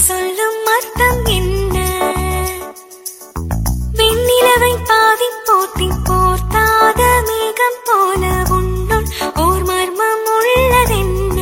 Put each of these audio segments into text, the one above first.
சொல்லும் அர்த்தம் என்ன வெண்ணிலவை பாதி போட்டி போர்த்தாத மேகம் போல உன்னுள் ஓர் மர்மம் உள்ளதென்ன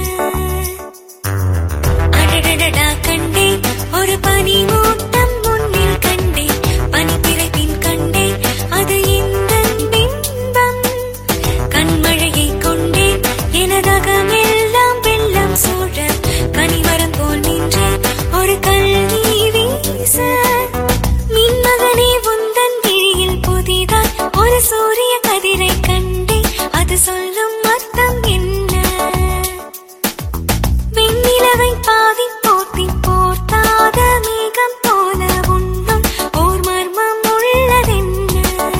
அடடடடா கண்டேன் ஒரு பனி மூட்டம் முன்னில் கண்டேன் பனிப்பிறைப்பின் கண்டேன் அது இந்த பிம்பம் கண்மழையை கொண்டேன் எனதகமெல்லாம் வெள்ளம் சூழ கனிமரம் போல் நின்றேன் ஒரு கல்வி வீச மின்மகனே உந்தன் விழியில் புதிதாய் ஒரு சூரிய கதிரை கண்டேன் அது சொல்லும் அர்த்தம் என்ன வெண்ணிலவை பாதி போட்டி போர்த்தாத மேகம் போல உன்னும் ஓர் மர்மம் உள்ளதென்ன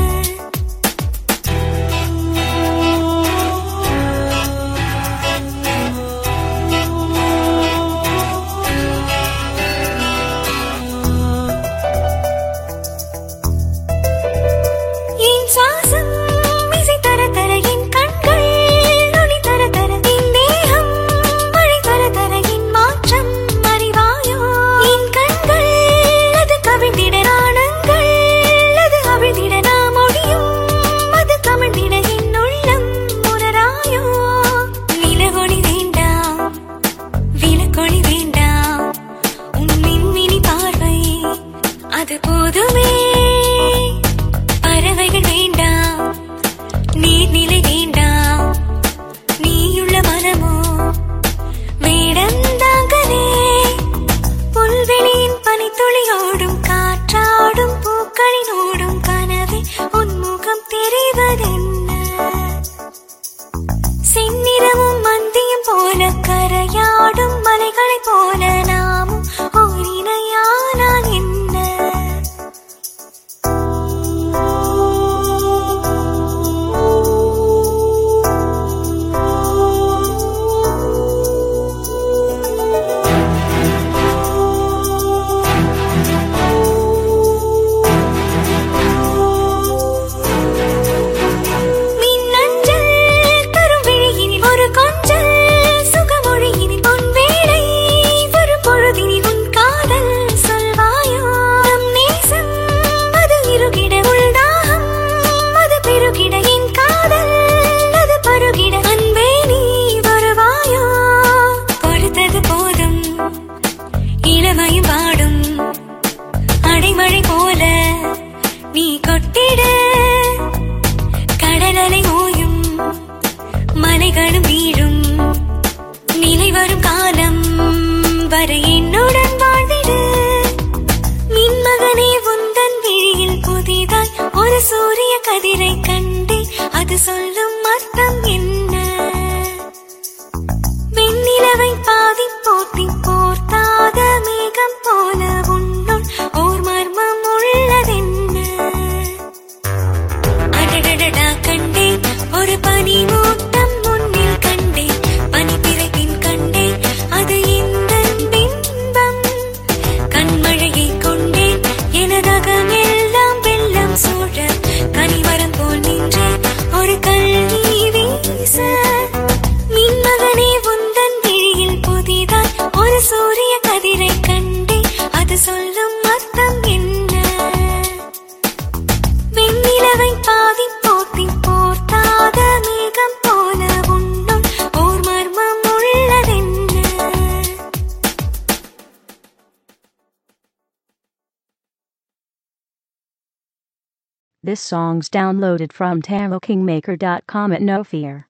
என் சுவாசம் இசை தர தர என் கண்கள் ஒளி தர தர என் தேகம் மழை தர தர என் மாற்றம் அறிவாயோ என் கண்கள் அது கவிழ்ந்திட நாணங்கள் அது அவிழ்ந்திட நாம் ஒழியும் அது கமிழ்ந்திட என் உள்ளம் உணராயோ நிலவொளி வேண்டாம் விளக்கொளி வேண்டாம் உன் மின்மினி பார்வை அது போதுமே பறவைகள் வேண்டாம் நீர்நிலை வேண்டாம் நீயுள்ள மனமோ வேடந்தாங்கனே புல்வெளியின் பனித்துளியோடும் காற்றாடும் பூக்களினோடும் கனவே உன்முகம் தெரிவதென்ன செந்நிறமும் மந்தியும் போல கரையாடும் மலைகளைப் போல நாமும் ஓரினையானால் என்ன மின்னஞ்சல் தரும் விழியினில் ஒரு கொஞ்சல் சுகமொழியினில் உன் வேலை ஒரு பொழுதினில் உன் காதல் சொல்வாயோ நம் நேசம் அது இருகிட உள்தாகம் அது பெருகிட என் காதல் அது பருகிட அன்பே நீ வருவாயோ பொறுத்தது போதும் இளமையும் பாடும் அடைமழை போல நீ கொட்டிட கடலலை ஓயும் மலைகளும் வீழும் நிலை வரும் காலம் வரை என்னுடன் வாழ்ந்திடு மின்மகனே உந்தன் விழியில் புதிதாய் ஒரு சூரிய கதிரை கண்டேன் அது சொல்லும் அர்த்தம் என்ன வெண்ணிலவை பாதி போட்டி போர்த்தாத மேகம் போல உன்னுள் ஓர் மர்மம் உள்ளதென்ன அடடடடா கண்டேன் ஒரு பனி மூட்டம் முன்னில் கண்டேன் பனிப்பிறைப்பின் கண்டேன் அது இந்த பிம்பம் கண்மழையை கொண்டேன் எனதகமெல்லாம் வெள்ளம் சூழ கனிமரம் போல் நின்றேன் ஒரு கல்வி வீச மின்மகனே உந்தன் விழியில் புதிதாய் ஒரு சூரிய கதிரை கண்டேன் அது சொல்லும் அர்த்தம் என்ன வெண்ணிலவை பாதி போட்டி போர்த்தாத மேகம் போல உன்னும் ஓர் மர்மம் உள்ளதென்ன This song's downloaded from TaroKingmaker.com at no fear.